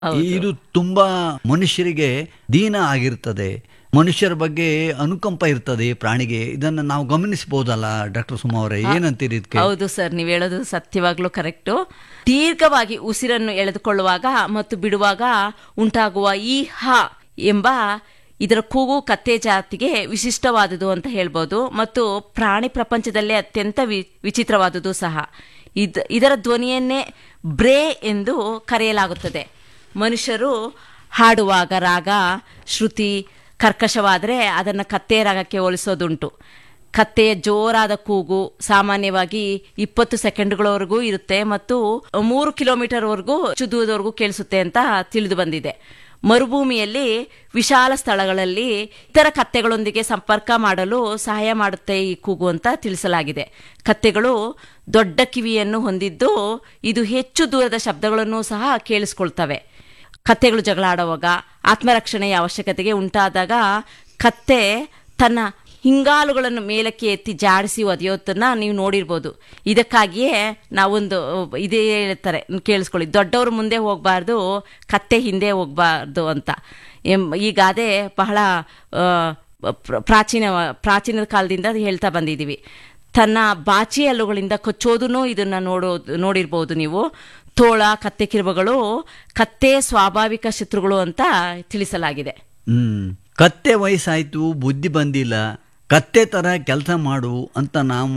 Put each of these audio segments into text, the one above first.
ಇದು ತುಂಬಾ ಮನುಷ್ಯರಿಗೆ ದೀನ ಆಗಿರ್ತದೆ ಮನುಷ್ಯರ ಬಗ್ಗೆ ಅನುಕಂಪ ಇರ್ತದೆ ಈ ಪ್ರಾಣಿಗೆ ಇದನ್ನ ನಾವು ಗಮನಿಸಬಹುದಲ್ಲ ಡಾಕ್ಟರ್ ಸುಮಾ ಅವರೇ ಏನಂತೀರಿ ಇದಕ್ಕೆ ಹೌದು ಸರ್ ನೀವು ಹೇಳೋದು ಸತ್ಯವಾಗ್ಲೂ ಕರೆಕ್ಟು ದೀರ್ಘವಾಗಿ ಉಸಿರನ್ನು ಎಳೆದುಕೊಳ್ಳುವಾಗ ಮತ್ತು ಬಿಡುವಾಗ ಉಂಟಾಗುವ ಈ ಹ ಎಂಬ ಇದರ ಕೂಗು ಕತ್ತೆ ಜಾತಿಗೆ ವಿಶಿಷ್ಟವಾದುದು ಅಂತ ಹೇಳ್ಬೋದು ಮತ್ತು ಪ್ರಾಣಿ ಪ್ರಪಂಚದಲ್ಲೇ ಅತ್ಯಂತ ವಿ ವಿಚಿತ್ರವಾದುದು ಸಹ ಇದ್ ಇದರ ಧ್ವನಿಯನ್ನೇ ಬ್ರೇ ಎಂದು ಕರೆಯಲಾಗುತ್ತದೆ ಮನುಷ್ಯರು ಹಾಡುವಾಗ ರಾಗ ಶ್ರುತಿ ಕರ್ಕಶವಾದರೆ ಅದನ್ನು ಕತ್ತೆಯ ರಾಗಕ್ಕೆ ಹೋಲಿಸೋದುಂಟು ಕತ್ತೆಯ ಜೋರಾದ ಕೂಗು ಸಾಮಾನ್ಯವಾಗಿ ಇಪ್ಪತ್ತು ಸೆಕೆಂಡ್ಗಳವರೆಗೂ ಇರುತ್ತೆ ಮತ್ತು ಮೂರು ಕಿಲೋಮೀಟರ್ವರೆಗೂ ದೂರದವರೆಗೂ ಕೇಳಿಸುತ್ತೆ ಅಂತ ತಿಳಿದು ಬಂದಿದೆ ಮರುಭೂಮಿಯಲ್ಲಿ ವಿಶಾಲ ಸ್ಥಳಗಳಲ್ಲಿ ಇತರ ಕತ್ತೆಗಳೊಂದಿಗೆ ಸಂಪರ್ಕ ಮಾಡಲು ಸಹಾಯ ಮಾಡುತ್ತೆ ಈ ಕೂಗು ಅಂತ ತಿಳಿಸಲಾಗಿದೆ ಕತ್ತೆಗಳು ದೊಡ್ಡ ಕಿವಿಯನ್ನು ಹೊಂದಿದ್ದು ಇದು ಹೆಚ್ಚು ದೂರದ ಶಬ್ದಗಳನ್ನು ಸಹ ಕೇಳಿಸ್ಕೊಳ್ತವೆ ಕತ್ತೆಗಳು ಜಗಳ ಆಡುವಾಗ ಆತ್ಮರಕ್ಷಣೆಯ ಅವಶ್ಯಕತೆಗೆ ಉಂಟಾದಾಗ ಕತ್ತೆ ತನ್ನ ಹಿಂಗಾಲುಗಳನ್ನು ಮೇಲಕ್ಕೆ ಎತ್ತಿ ಜಾಡಿಸಿ ಒದೆಯೋದನ್ನ ನೀವು ನೋಡಿರ್ಬೋದು ಇದಕ್ಕಾಗಿಯೇ ನಾವೊಂದು ಇದೇ ಹೇಳ್ತಾರೆ ಕೇಳಿಸ್ಕೊಳ್ಳಿ ದೊಡ್ಡವರು ಮುಂದೆ ಹೋಗಬಾರ್ದು ಕತ್ತೆ ಹಿಂದೆ ಹೋಗಬಾರ್ದು ಅಂತ ಎಂ ಈ ಗಾದೆ ಬಹಳ ಆ, ಪ್ರ- ಪ್ರಾಚೀನ ಪ್ರಾಚೀನ ಕಾಲದಿಂದ ಹೇಳ್ತಾ ಬಂದಿದ್ದೀವಿ ತನ್ನ ಬಾಚಿ ಹಲ್ಲುಗಳಿಂದ ಕಚ್ಚೋದನ್ನು ಇದನ್ನ ನೋಡೋದು ನೋಡಿರ್ಬೋದು ನೀವು ತೋಳ ಕತ್ತೆ ಕಿರುಬಗಳು ಕತ್ತೆ ಸ್ವಾಭಾವಿಕ ಶತ್ರುಗಳು ಅಂತ ತಿಳಿಸಲಾಗಿದೆ ಹ್ಮ್ ಕತ್ತೆ ವಯಸ್ಸಾಯ್ತು ಬುದ್ಧಿ ಬಂದಿಲ್ಲ ಕತ್ತೆ ತರ ಕೆಲಸ ಮಾಡು ಅಂತ ನಾವು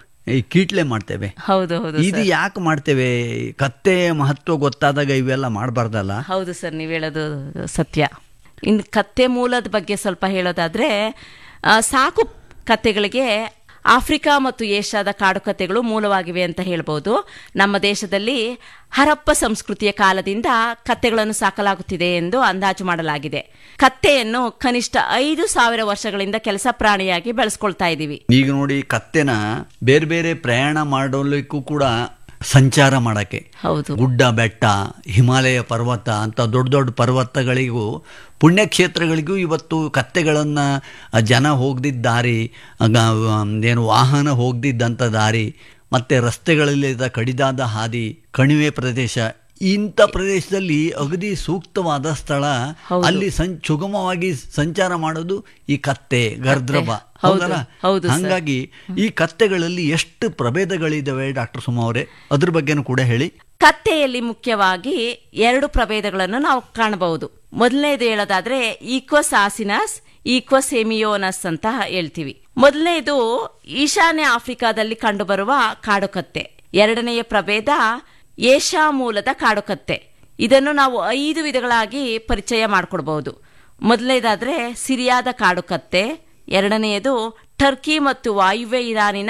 ಈ ಕೀಟ್ಲೆ ಮಾಡ್ತೇವೆ ಹೌದು ಹೌದು ಇದು ಯಾಕೆ ಮಾಡ್ತೇವೆ ಕತ್ತೆ ಮಹತ್ವ ಗೊತ್ತಾದಾಗ ಇವೆಲ್ಲ ಮಾಡಬಾರ್ದಲ್ಲ ಹೌದು ಸರ್ ನೀವು ಹೇಳೋದು ಸತ್ಯ ಇನ್ನು ಕತ್ತೆ ಮೂಲದ ಬಗ್ಗೆ ಸ್ವಲ್ಪ ಹೇಳೋದಾದ್ರೆ ಆ, ಸಾಕು ಕತ್ತೆಗಳಿಗೆ ಆಫ್ರಿಕಾ ಮತ್ತು ಏಷ್ಯಾದ ಕಾಡು ಕತ್ತೆಗಳು ಮೂಲವಾಗಿವೆ ಅಂತ ಹೇಳ್ಬೋದು ನಮ್ಮ ದೇಶದಲ್ಲಿ ಹರಪ್ಪ ಸಂಸ್ಕೃತಿಯ ಕಾಲದಿಂದ ಕತ್ತೆಗಳನ್ನು ಸಾಕಲಾಗುತ್ತಿದೆ ಎಂದು ಅಂದಾಜು ಮಾಡಲಾಗಿದೆ ಕತ್ತೆಯನ್ನು ಕನಿಷ್ಠ ಐದು ಸಾವಿರ ವರ್ಷಗಳಿಂದ ಕೆಲಸ ಪ್ರಾಣಿಯಾಗಿ ಬೆಳೆಸ್ಕೊಳ್ತಾ ಇದ್ದೀವಿ ಈಗ ನೋಡಿ ಕತ್ತೆನ ಬೇರೆ ಬೇರೆ ಪ್ರಯಾಣ ಮಾಡಲಿಕ್ಕೂ ಕೂಡ ಸಂಚಾರ ಮಾಡಕ್ಕೆ ಹೌದು ಗುಡ್ಡ ಬೆಟ್ಟ ಹಿಮಾಲಯ ಪರ್ವತ ಅಂತ ದೊಡ್ಡ ದೊಡ್ಡ ಪರ್ವತಗಳಿಗೂ ಪುಣ್ಯಕ್ಷೇತ್ರಗಳಿಗೂ ಇವತ್ತು ಕತ್ತೆಗಳನ್ನು ಜನ ಹೋಗ್ದಿದ್ದ ದಾರಿ ಆಗ, ಆಮ್, ಏನು ವಾಹನ ಹೋಗ್ದಿದ್ದಂಥ ದಾರಿ ಮತ್ತೆ ರಸ್ತೆಗಳಲ್ಲಿದ್ದ ಕಡಿದಾದ ಹಾದಿ ಕಣಿವೆ ಪ್ರದೇಶ ಇಂಥ ಪ್ರದೇಶದಲ್ಲಿ ಅಗದಿ ಸೂಕ್ತವಾದ ಸ್ಥಳ ಅಲ್ಲಿ ಸಂ ಸುಗಮವಾಗಿ ಸಂಚಾರ ಮಾಡೋದು ಈ ಕತ್ತೆ ಗರ್ದ್ರಬ ಹೌದು, ಹೌದಲ್ಲ ಹೌದು ಸರ್. ಹಂಗಾಗಿ ಈ ಕತ್ತೆಗಳಲ್ಲಿ ಎಷ್ಟು ಪ್ರಭೇದಗಳಿದ್ದಾವೆ ಡಾಕ್ಟರ್ ಸುಮಾ ಅವರೇ ಅದ್ರ ಬಗ್ಗೆನೂ ಕೂಡ ಹೇಳಿ ಕತ್ತೆಯಲ್ಲಿ ಮುಖ್ಯವಾಗಿ ಎರಡು ಪ್ರಭೇದಗಳನ್ನು ನಾವು ಕಾಣಬಹುದು ಮೊದಲನೇದು ಹೇಳೋದಾದ್ರೆ ಈಕ್ವಸ್ ಆಸಿನಸ್ ಈಕ್ವಸ್ ಎಮಿಯೋನಸ್ ಅಂತ ಹೇಳ್ತೀವಿ ಮೊದಲನೇದು ಈಶಾನ್ಯ ಆಫ್ರಿಕಾದಲ್ಲಿ ಕಂಡುಬರುವ ಕಾಡುಕತ್ತೆ ಎರಡನೆಯ ಪ್ರಭೇದ ಏಷ್ಯಾ ಮೂಲದ ಕಾಡುಕತ್ತೆ ಇದನ್ನು ನಾವು ಐದು ವಿಧಗಳಾಗಿ ಪರಿಚಯ ಮಾಡಿಕೊಡ್ಬಹುದು ಮೊದಲನೇದಾದ್ರೆ ಸಿರಿಯಾದ ಕಾಡುಕತ್ತೆ ಎರಡನೆಯದು ಟರ್ಕಿ ಮತ್ತು ವಾಯುವ್ಯ ಇರಾನಿನ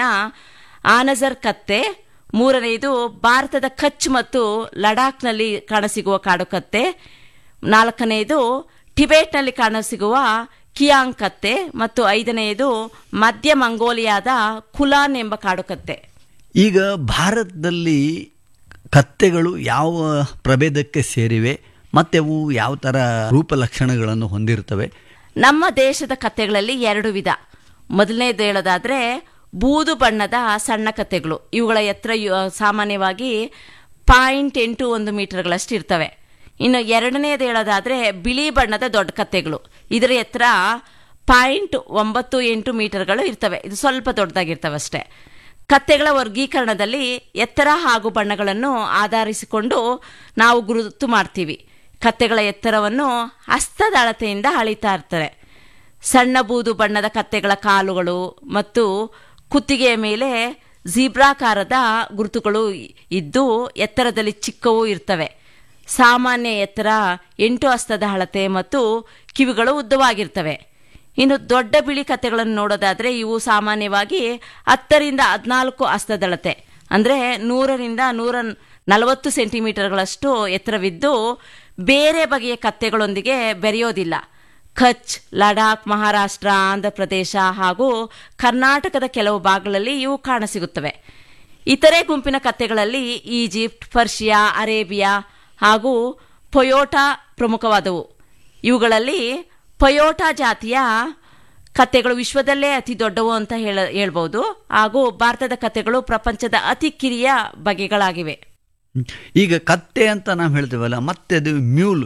ಆನಜರ್ ಕತ್ತೆ ಮೂರನೆಯದು ಭಾರತದ ಕಚ್ ಮತ್ತು ಲಡಾಖ್ನಲ್ಲಿ ಕಾಣಸಿಗುವ ಕಾಡುಕತ್ತೆ ನಾಲ್ಕನೆಯದು ಟಿಬೆಟ್ನಲ್ಲಿ ಕಾಣಸಿಗುವ ಕಿಯಾಂಗ್ ಕತ್ತೆ ಮತ್ತು ಐದನೆಯದು ಮಧ್ಯ ಮಂಗೋಲಿಯಾದ ಕುಲಾನ್ ಎಂಬ ಕಾಡುಕತ್ತೆ ಈಗ ಭಾರತದಲ್ಲಿ ಕತ್ತೆಗಳು ಯಾವ ಪ್ರಭೇದಕ್ಕೆ ಸೇರಿವೆ ಮತ್ತೆ ಅವು ಯಾವ ಥರ ರೂಪಲಕ್ಷಣಗಳನ್ನು ಹೊಂದಿರ್ತವೆ ನಮ್ಮ ದೇಶದ ಕತ್ತೆಗಳಲ್ಲಿ ಎರಡು ವಿಧ ಮೊದಲನೇದು ಹೇಳೋದಾದ್ರೆ ಬೂದು ಬಣ್ಣದ ಸಣ್ಣ ಕತ್ತೆಗಳು ಇವುಗಳ ಎತ್ತರ ಯು- ಸಾಮಾನ್ಯವಾಗಿ ಪಾಯಿಂಟ್ ಎಂಟು ಒಂದು ಮೀಟರ್ಗಳಷ್ಟು ಇರ್ತವೆ ಇನ್ನು ಎರಡನೇದು ಹೇಳೋದಾದ್ರೆ ಬಿಳಿ ಬಣ್ಣದ ದೊಡ್ಡ ಕತ್ತೆಗಳು ಇದರ ಎತ್ತರ ಪಾಯಿಂಟ್ ಒಂಬತ್ತು ಎಂಟು ಮೀಟರ್ಗಳು ಇರ್ತವೆ ಇದು ಸ್ವಲ್ಪ ದೊಡ್ಡದಾಗಿರ್ತವೆ ಅಷ್ಟೇ ಕತ್ತೆಗಳ ವರ್ಗೀಕರಣದಲ್ಲಿ ಎತ್ತರ ಹಾಗೂ ಬಣ್ಣಗಳನ್ನು ಆಧರಿಸಿಕೊಂಡು ನಾವು ಗುರುತು ಮಾಡ್ತೀವಿ ಕತ್ತೆಗಳ ಎತ್ತರವನ್ನು ಹಸ್ತದ ಅಳತೆಯಿಂದ ಅಳಿತಾ ಇರ್ತಾರೆ ಸಣ್ಣ ಬೂದು ಬಣ್ಣದ ಕತ್ತೆಗಳ ಕಾಲುಗಳು ಮತ್ತು ಕುತ್ತಿಗೆಯ ಮೇಲೆ ಝೀಬ್ರಾಕಾರದ ಗುರುತುಗಳು ಇದ್ದು ಎತ್ತರದಲ್ಲಿ ಚಿಕ್ಕವೂ ಇರ್ತವೆ ಸಾಮಾನ್ಯ ಎತ್ತರ ಎಂಟು ಹಸ್ತದ ಅಳತೆ ಮತ್ತು ಕಿವಿಗಳು ಉದ್ದವಾಗಿರ್ತವೆ ಇನ್ನು ದೊಡ್ಡ ಬಿಳಿ ಕತ್ತೆಗಳನ್ನು ನೋಡೋದಾದ್ರೆ ಇವು ಸಾಮಾನ್ಯವಾಗಿ ಹತ್ತರಿಂದ ಹದಿನಾಲ್ಕು ಹಸ್ತದಳತೆ ಅಂದರೆ ನೂರರಿಂದ ನೂರ ನಲವತ್ತು ಸೆಂಟಿಮೀಟರ್ಗಳಷ್ಟು ಎತ್ತರವಿದ್ದು ಬೇರೆ ಬಗೆಯ ಕತ್ತೆಗಳೊಂದಿಗೆ ಬೆರೆಯೋದಿಲ್ಲ ಕಚ್ ಲಡಾಖ್ ಮಹಾರಾಷ್ಟ್ರ ಆಂಧ್ರ ಪ್ರದೇಶ ಹಾಗೂ ಕರ್ನಾಟಕದ ಕೆಲವು ಭಾಗಗಳಲ್ಲಿ ಇವು ಕಾಣಸಿಗುತ್ತವೆ ಇತರೆ ಗುಂಪಿನ ಕತ್ತೆಗಳಲ್ಲಿ ಈಜಿಪ್ಟ್ ಪರ್ಷಿಯಾ ಅರೇಬಿಯಾ ಹಾಗೂ ಪೊಯೋಟಾ ಪ್ರಮುಖವಾದವು ಇವುಗಳಲ್ಲಿ ಪೊಯೋಟಾ ಜಾತಿಯ ಕತ್ತೆಗಳು ವಿಶ್ವದಲ್ಲೇ ಅತಿ ದೊಡ್ಡವು ಅಂತ ಹೇಳ ಹೇಳ್ಬೋದು ಹಾಗೂ ಭಾರತದ ಕತ್ತೆಗಳು ಪ್ರಪಂಚದ ಅತಿ ಕಿರಿಯ ಬಗೆಗಳಾಗಿವೆ ಈಗ ಕತ್ತೆ ಅಂತ ನಾವು ಹೇಳ್ತೇವಲ್ಲ ಮತ್ತೆ ಅದು ಮ್ಯೂಲ್